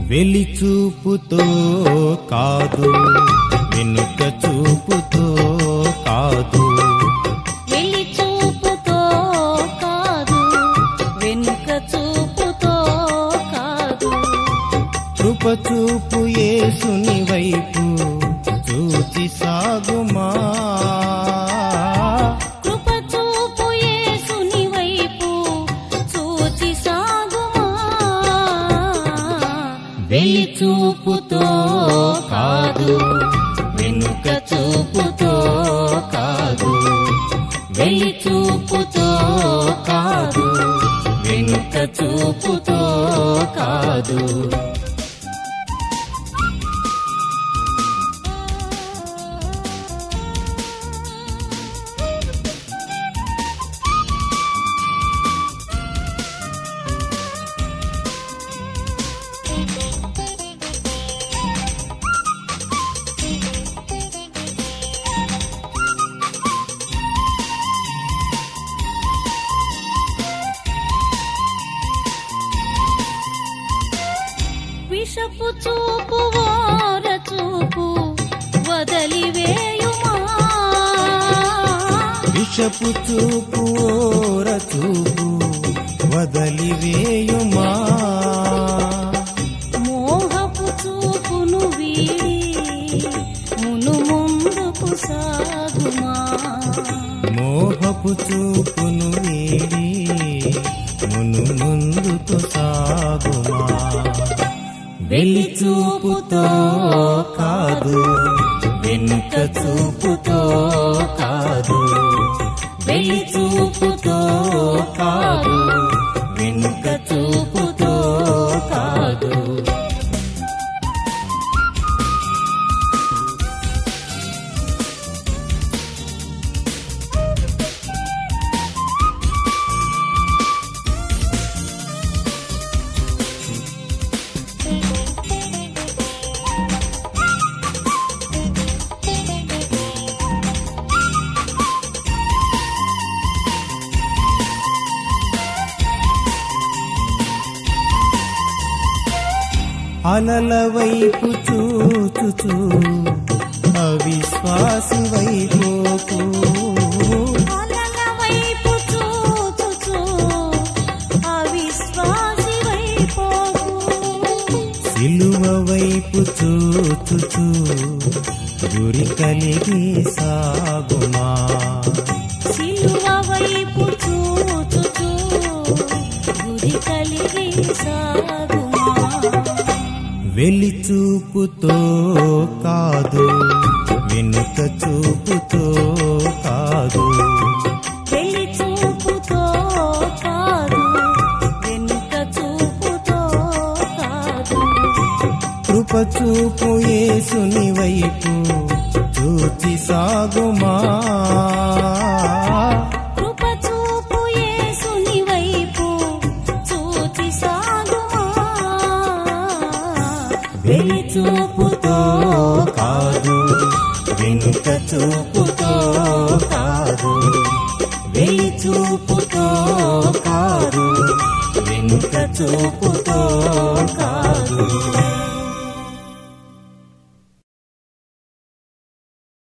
వెలిచూపుతో కాదు వెనుక చూపుతో కాదు వెళ్ళి చూపుతో కాదు వెనుక చూపుతో కాదు కృప చూపు యేసుని వైపు చూచి సాగుమా కృప చూపు యేసుని వైపు చూచి సాగుమా వెలి చూపుతో కాదు వెనుక చూపుతో కాదు వెలి చూపుతో కాదు వెనుక చూపుతో కాదు విషపు చూపు ఓర చూపు వదలివేయుమా విషపు చూపు ఓర చూపు వదలివేయుమా మోహపు చూపును వీడి మును ముందుకు సాగుమా మోహపు చూపును వీడి మును ముందుకు సాగుమా వెలి చూపుతో కాదు వెనుక చూపుతో కాదు వెలి చూపుతో కాదు వెనుక చూపుతో కాదు అలల వైపు చూచుచూ అవిశ్వాసి వైపోకు అలల వైపు చూచుచూ అవిశ్వాసి వైపోకు సిలువ వైపు చూచుచూ గురి కలిగి సాగుమా సిలువ వైపు చూచుచూ గురి కలిగి సాగుమా వెలి చూపుతో కాదు వెనుక చూపుతో కాదు పెళ్లి చూపుతో కాదు వెనుక చూపుతో కాదు కృప చూపు యేసుని వైపు చూచి సాగుమా కృప చూపు యేసుని వైపు చూచి సాగుమా వెలి చూపుతో కాదు వెనుక చూపుతో కాదు వెలి చూపుతో కాదు వెనుక చూపుతో కాదు